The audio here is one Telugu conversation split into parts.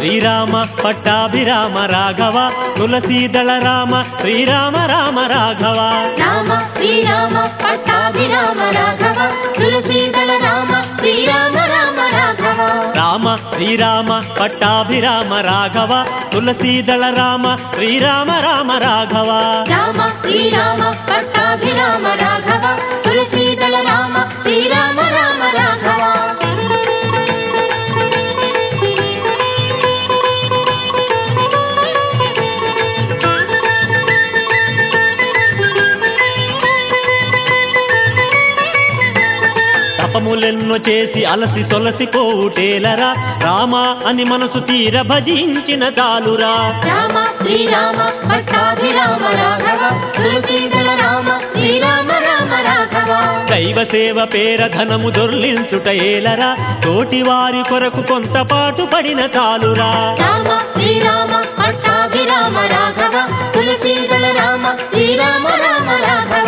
శ్రీరామ పట్టాభిరామ రాఘవ తులసీదళ రామ శ్రీరామ రామ రాఘవ రామ శ్రీరామ పట్టాభిరామ రాఘవ తులసీదళ రామ శ్రీరామ రామ రాఘవ రామ శ్రీరామ పట్టాభిరామ రాఘవ తులసీదళ రామ శ్రీరామ రామ రాఘవ రామ శ్రీరామ పట్టాభిరామ రాఘవ తులసీదళ రామ శ్రీరామ రామ రాఘవ తపములెన్నో చేసి అలసి సొలసి పోవుటేలరా రామ అని మనసు తీర భజించిన చాలురా రామ శ్రీరామ పట్టాభిరామ రాఘవ తులసీదళ రామ శ్రీరామ రామ రాఘవ దైవ సేవ పేర ధనము దొర్లించుట ఏలరా తోటి వారి కొరకు కొంత పాటు పడిన చాలురా రామ శ్రీరామ పట్టాభిరామ రాఘవ తులసీదళ రామ శ్రీరామ రామ రాఘవ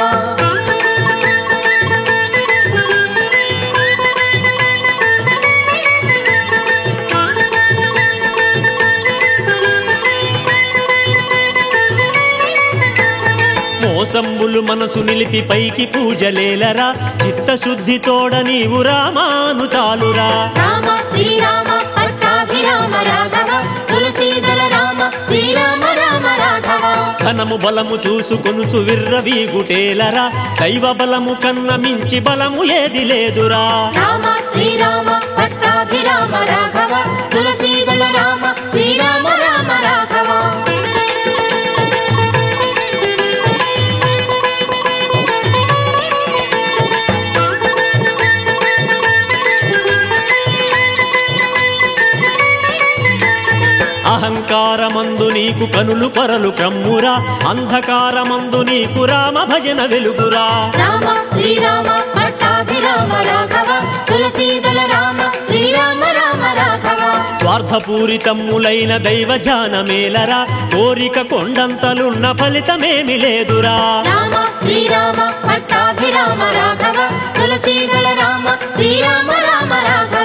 మోసంబులు మనసు నిలిపి పైకి పూజలేలరా చిత్తశుద్ధి తోడ నీవు రామాను చాలురా రామ శ్రీరామ పట్టాభిరామ రాఘవ తులసీదళ రామ శ్రీరామ రామ రాఘవ ధనము బలము చూసుకొనుచు విర్రవీగుటేలరా దైవ బలము కన్న మించి బలము ఏది లేదురా రామ శ్రీరామ పట్టాభిరామ రాఘవ తులసీదళ రామ శ్రీరామ రామ రాఘవ అహంకారమందు నీకు కనులు పరలు క్రమ్మురా అంధకారమందు నీకు రామ భజన వెలుగురా రామ శ్రీరామ పట్టాభిరామ రాఘవ తులసీదళ రామ శ్రీరామ రామ రాఘవ స్వార్థపూరితమ్ములైన దైవ జానమేలరా కోరిక కొండంతలున్న ఫలితమేమి లేదురా రామ శ్రీరామ పట్టాభిరామ రాఘవ తులసీదళ రామ శ్రీరామ రామ రాఘవ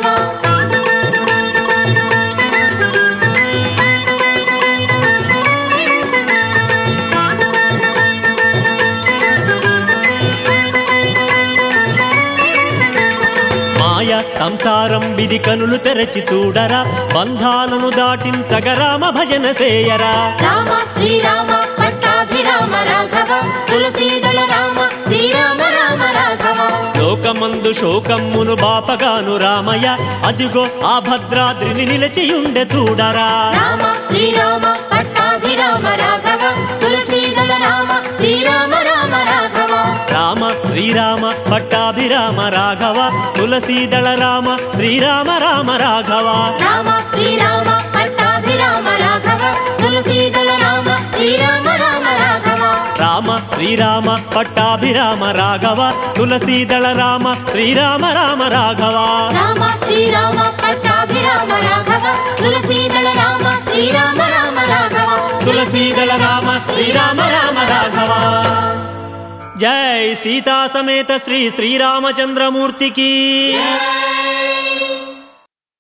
మాయ సంసారం విధి కనులు తెరచి చూడరా బంధాలను దాటించగ రామ భజన సేయరా రామ శ్రీరామ పట్టాభిరామ రాఘవ తులసీదళ రామ శ్రీరామ రామ రాఘవ లోకమందు శోకమ్మును బాపగాను రామయ్య అదిగో ఆ భద్రాద్రిని నిలిచియుండె చూడరా రామ శ్రీరామ పట్టాభిరామ రాఘవ తులసీదళ రామ శ్రీరామ రామ రాఘవ రామ శ్రీరామ పట్టాభిరామ రాఘవ తులసీదళ రామ శ్రీరామ రామ రాఘవ రామ శ్రీరామ పట్టాభిరామ రాఘవ తులసీదళ రామ శ్రీరామ రామ రాఘవ రామ శ్రీరామ పట్టాభిరామ రాఘవ తులసీదళ రామ శ్రీరామ రామ రాఘవ రామ శ్రీరామ పట్టాభిరామ రాఘవ తులసీదళ రామ శ్రీరామ రామ రాఘవ తులసీదళ రామ శ్రీరామ రామ రాఘవ జై సీతా సమేత శ్రీ శ్రీరామచంద్రమూర్తికి